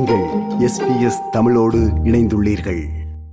நீங்கள் எஸ்பிஎஸ் தமிழோடு இணைந்துள்ளீர்கள்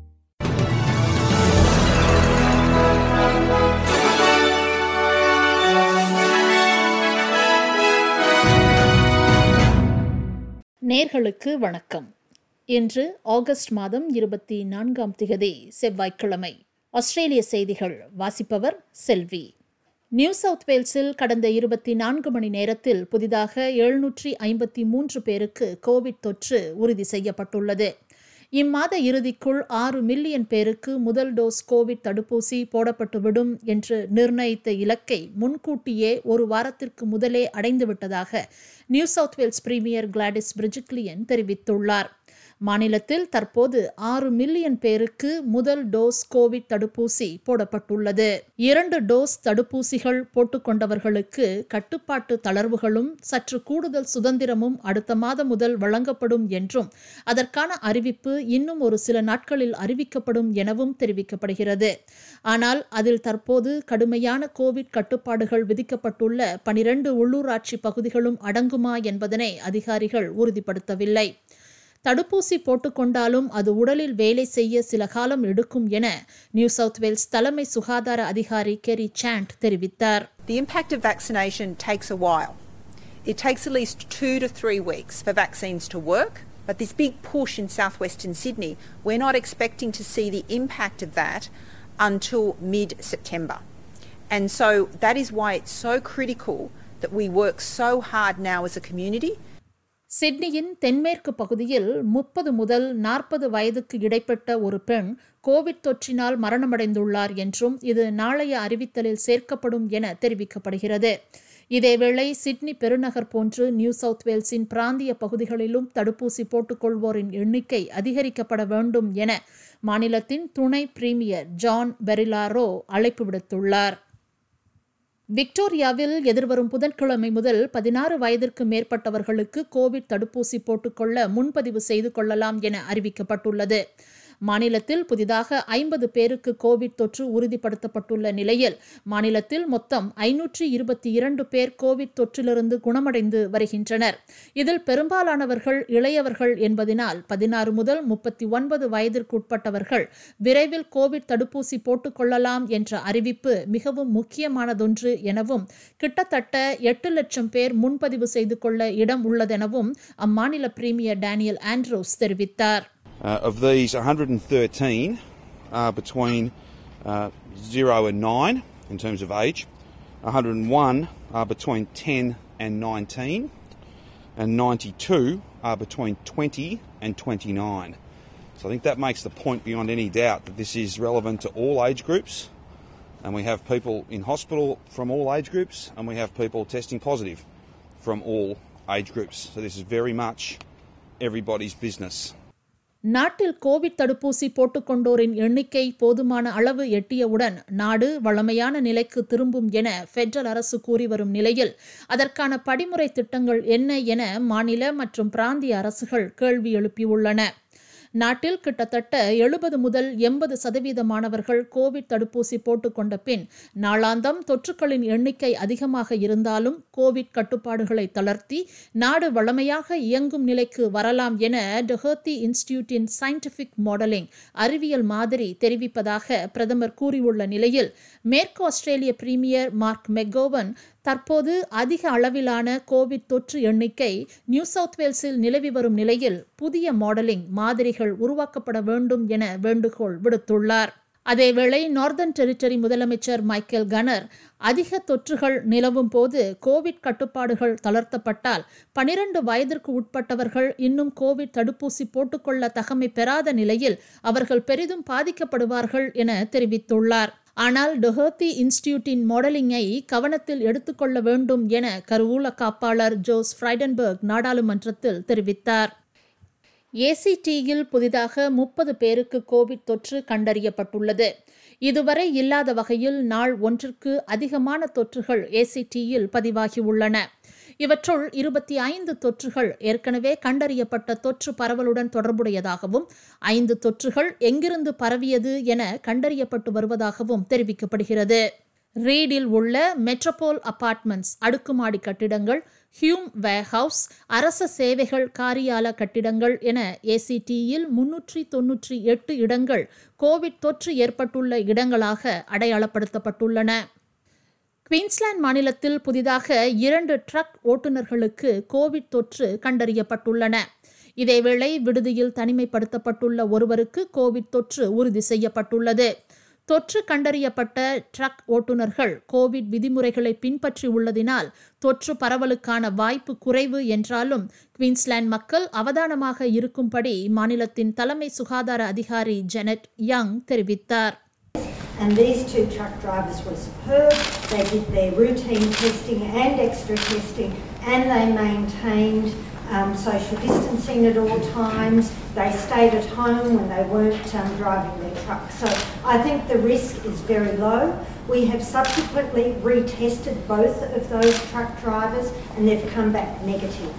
நேர்களுக்கு வணக்கம் இன்று ஆகஸ்ட் மாதம் இருபத்தி நான்காம் திகதி செவ்வாய்க்கிழமை ஆஸ்திரேலிய செய்திகள் வாசிப்பவர் செல்வி நியூ சவுத் வேல்ஸில் கடந்த இருபத்தி நான்கு மணி நேரத்தில் புதிதாக எழுநூற்றி ஐம்பத்தி மூன்று பேருக்கு கோவிட் தொற்று உறுதி செய்யப்பட்டுள்ளது இம்மாத இறுதிக்குள் ஆறு மில்லியன் பேருக்கு முதல் டோஸ் கோவிட் தடுப்பூசி போடப்பட்டுவிடும் என்று நிர்ணயித்த இலக்கை முன்கூட்டியே ஒரு வாரத்திற்கு முதலே அடைந்துவிட்டதாக New South Wales premier Gladys Berejiklian தெரிவித்துள்ளார் மாநிலத்தில் தற்போது ஆறு மில்லியன் பேருக்கு முதல் டோஸ் கோவிட் தடுப்பூசி போடப்பட்டுள்ளது இரண்டு டோஸ் தடுப்பூசிகள் போட்டுக்கொண்டவர்களுக்கு கட்டுப்பாட்டு தளர்வுகளும் சற்று கூடுதல் சுதந்திரமும் அடுத்த மாதம் முதல் வழங்கப்படும் என்றும் அதற்கான அறிவிப்பு இன்னும் ஒரு சில நாட்களில் அறிவிக்கப்படும் எனவும் தெரிவிக்கப்படுகிறது ஆனால் அதில் தற்போது கடுமையான கோவிட் கட்டுப்பாடுகள் விதிக்கப்பட்டுள்ள பனிரண்டு உள்ளூராட்சி பகுதிகளும் அடங்குமா என்பதனை அதிகாரிகள் உறுதிப்படுத்தவில்லை தடுப்பூசி போட்டுக்கொண்டாலும் அது உடலில் வேலை செய்ய சில காலம் எடுக்கும் என நியூ சவுத் வேல்ஸ் தலைமை சுகாதார அதிகாரி கெரி சாண்ட் தெரிவித்தார் The impact of vaccination takes a while. It takes at least two to three weeks for vaccines to work, but this big push in southwestern Sydney, we're not expecting to see the impact of that until mid September. And so that is why it's so critical that we work so hard now as a community சிட்னியின் தென்மேற்கு பகுதியில் முப்பது முதல் நாற்பது வயதுக்கு இடைப்பட்ட ஒரு பெண் கோவிட் தொற்றினால் மரணமடைந்துள்ளார் என்றும் இது நாளைய அறிவித்தலில் சேர்க்கப்படும் என தெரிவிக்கப்படுகிறது இதேவேளை சிட்னி பெருநகர் போன்று நியூ சவுத் வேல்ஸின் பிராந்திய பகுதிகளிலும் தடுப்பூசி போட்டுக்கொள்வோரின் எண்ணிக்கை அதிகரிக்கப்பட வேண்டும் என மாநிலத்தின் துணை பிரீமியர் ஜான் பெரிலாரோ அழைப்பு விடுத்துள்ளார் விக்டோரியாவில் எதிர்வரும் புதன்கிழமை முதல் பதினாறு வயதிற்கு மேற்பட்டவர்களுக்கு கோவிட் தடுப்பூசி போட்டுக்கொள்ள முன்பதிவு செய்து கொள்ளலாம் என அறிவிக்கப்பட்டுள்ளது மாநிலத்தில் புதிதாக ஐம்பது பேருக்கு கோவிட் தொற்று உறுதிப்படுத்தப்பட்டுள்ள நிலையில் மாநிலத்தில் மொத்தம் ஐநூற்றி இருபத்தி இரண்டு பேர் கோவிட் தொற்றிலிருந்து குணமடைந்து வருகின்றனர் இதில் பெரும்பாலானவர்கள் இளையவர்கள் என்பதனால் பதினாறு முதல் முப்பத்தி ஒன்பது வயதிற்குட்பட்டவர்கள் விரைவில் கோவிட் தடுப்பூசி போட்டுக்கொள்ளலாம் என்ற அறிவிப்பு மிகவும் முக்கியமானதொன்று எனவும் கிட்டத்தட்ட எட்டு லட்சம் பேர் முன்பதிவு செய்து கொள்ள இடம் உள்ளதெனவும் அம்மாநில பிரீமியர் டேனியல் ஆண்ட்ரோஸ் தெரிவித்தார் Uh, of these, 113 are between uh, 0 and 9 in terms of age, 101 are between 10 and 19, and 92 are between 20 and 29. So I think that makes the point beyond any doubt that this is relevant to all age groups, and we have people in hospital from all age groups, and we have people testing positive from all age groups. So this is very much everybody's business. நாட்டில் Covid தடுப்பூசி போட்டுக்கொண்டோரின் எண்ணிக்கை போதுமான அளவு எட்டியவுடன் நாடு வளமையான நிலைக்கு திரும்பும் என பெடரல் அரசு கூறி வரும் நிலையில் அதற்கான படிமுறை திட்டங்கள் என்ன என மாநில மற்றும் பிராந்திய அரசுகள் கேள்வி எழுப்பியுள்ளன நாட்டில் கிட்டத்தட்ட எழுபது முதல் எண்பது சதவீத மாணவர்கள் கோவிட் தடுப்பூசி போட்டுக்கொண்ட பின் நாளாந்தம் தொற்றுக்களின் எண்ணிக்கை அதிகமாக இருந்தாலும் கோவிட் கட்டுப்பாடுகளை தளர்த்தி நாடு வளமையாக இயங்கும் நிலைக்கு வரலாம் என டெஹர்த்தி இன்ஸ்டிடியூட்டின் சயின்டிபிக் மாடலிங் அறிவியல் மாதிரி தெரிவிப்பதாக பிரதமர் கூறியுள்ள நிலையில் மேற்கு ஆஸ்திரேலிய பிரீமியர் மார்க் மெக்கோவன் தற்போது அதிக அளவிலான கோவிட் தொற்று எண்ணிக்கை நியூ சவுத் வேல்ஸில் நிலவி வரும் நிலையில் புதிய மாடலிங் மாதிரிகள் உருவாக்கப்பட வேண்டும் என வேண்டுகோள் விடுத்துள்ளார் அதேவேளை நார்தன் டெரிட்டரி முதலமைச்சர் மைக்கேல் கனர் அதிக தொற்றுகள் நிலவும் போது கோவிட் கட்டுப்பாடுகள் தளர்த்தப்பட்டால் பனிரண்டு வயதிற்கு உட்பட்டவர்கள் இன்னும் கோவிட் தடுப்பூசி போட்டுக்கொள்ள தகமை பெறாத நிலையில் அவர்கள் பெரிதும் பாதிக்கப்படுவார்கள் என தெரிவித்துள்ளார் ஆனால் டொஹர்த்தி இன்ஸ்டிடியூட்டின் மாடலிங்கை கவனத்தில் எடுத்துக்கொள்ள வேண்டும் என கருவூல காப்பாளர் ஜோஸ் ஃப்ரைடன்பர்க் நாடாளுமன்றத்தில் தெரிவித்தார் ஏசிடியில் புதிதாக முப்பது பேருக்கு கோவிட் தொற்று கண்டறியப்பட்டுள்ளது இதுவரை இல்லாத வகையில் நாள் ஒன்றிற்கு அதிகமான தொற்றுகள் ஏசிடியில் பதிவாகியுள்ளன இவற்றுள் இருபத்தி ஐந்து தொற்றுகள் ஏற்கனவே கண்டறியப்பட்ட தொற்று பரவலுடன் தொடர்புடையதாகவும் ஐந்து தொற்றுகள் எங்கிருந்து பரவியது என கண்டறியப்பட்டு வருவதாகவும் தெரிவிக்கப்படுகிறது ரீடில் உள்ள மெட்ரோபோல் அபார்ட்மெண்ட்ஸ் அடுக்குமாடி கட்டிடங்கள் ஹியூம் வேர்ஹவுஸ் அரச சேவைகள் காரியால கட்டிடங்கள் என ஏசிடியில் முன்னூற்றி தொன்னூற்றி எட்டு இடங்கள் கோவிட் தொற்று ஏற்பட்டுள்ள இடங்களாக அடையாளப்படுத்தப்பட்டுள்ளன குயின்ஸ்லாந்து மாநிலத்தில் புதிதாக இரண்டு ட்ரக் ஓட்டுநர்களுக்கு கோவிட் தொற்று கண்டறியப்பட்டுள்ளன இதேவேளை விடுதியில் தனிமைப்படுத்தப்பட்டுள்ள ஒருவருக்கு கோவிட் தொற்று உறுதி செய்யப்பட்டுள்ளது தொற்று கண்டறியப்பட்ட ட்ரக் ஓட்டுநர்கள் கோவிட் விதிமுறைகளை பின்பற்றி உள்ளதினால் தொற்று பரவலுக்கான வாய்ப்பு குறைவு என்றாலும் குயின்ஸ்லாந்து மக்கள் அவதானமாக இருக்கும்படி மாநிலத்தின் தலைமை சுகாதார அதிகாரி ஜெனட் யங் தெரிவித்தார் And these two truck drivers were superb. They did their routine testing and extra testing, and they maintained um, social distancing at all times. They stayed at home when they weren't um, driving their truck. So I think the risk is very low. We have subsequently retested both of those truck drivers, and they've come back negative.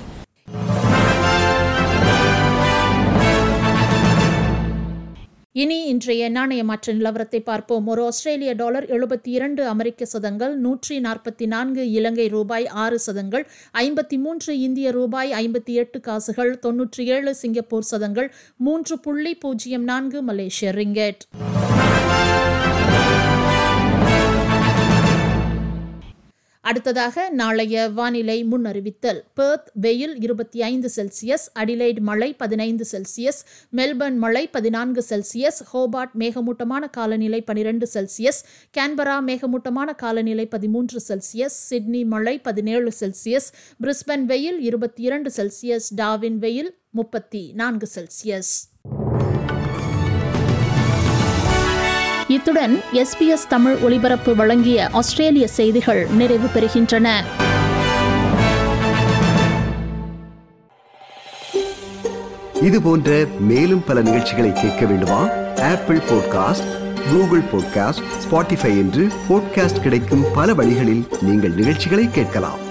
இனி இன்றைய நாணய மாற்ற நிலவரத்தை பார்ப்போம் ஒரு ஆஸ்திரேலிய dollar எழுபத்தி இரண்டு அமெரிக்க சதங்கள் நூற்றி நாற்பத்தி நான்கு இலங்கை ரூபாய் ஆறு சதங்கள் ஐம்பத்தி மூன்று இந்திய ரூபாய் ஐம்பத்தி எட்டு காசுகள் தொன்னூற்றி ஏழு சிங்கப்பூர் சதங்கள் மூன்று புள்ளி பூஜ்ஜியம் நான்கு மலேசிய ரிங்கெட் அடுத்ததாக நாளைய வானிலை முன்னறிவித்தல் பெர்த் வெயில் இருபத்தி ஐந்து செல்சியஸ் அடிலைட் மழை பதினைந்து செல்சியஸ் மெல்பர்ன் மழை பதினான்கு செல்சியஸ் ஹோபார்ட் மேகமூட்டமான காலநிலை பனிரெண்டு செல்சியஸ் கேன்பரா மேகமூட்டமான காலநிலை பதிமூன்று செல்சியஸ் சிட்னி மழை பதினேழு செல்சியஸ் பிரிஸ்பன் வெயில் இருபத்தி இரண்டு செல்சியஸ் டாவின் வெயில் முப்பத்தி நான்கு செல்சியஸ் இத்துடன் எஸ்பிஎஸ் தமிழ் ஒலிபரப்பு வழங்கிய ஆஸ்திரேலிய செய்திகள் நிறைவு பெறுகின்றன இது போன்ற மேலும் பல நிகழ்ச்சிகளை கேட்க வேண்டுமா Apple podcast Google podcast Spotify என்று பாட்காஸ்ட் கிடைக்கும் பல வழிகளில் நீங்கள் நிகழ்ச்சிகளை கேட்கலாம்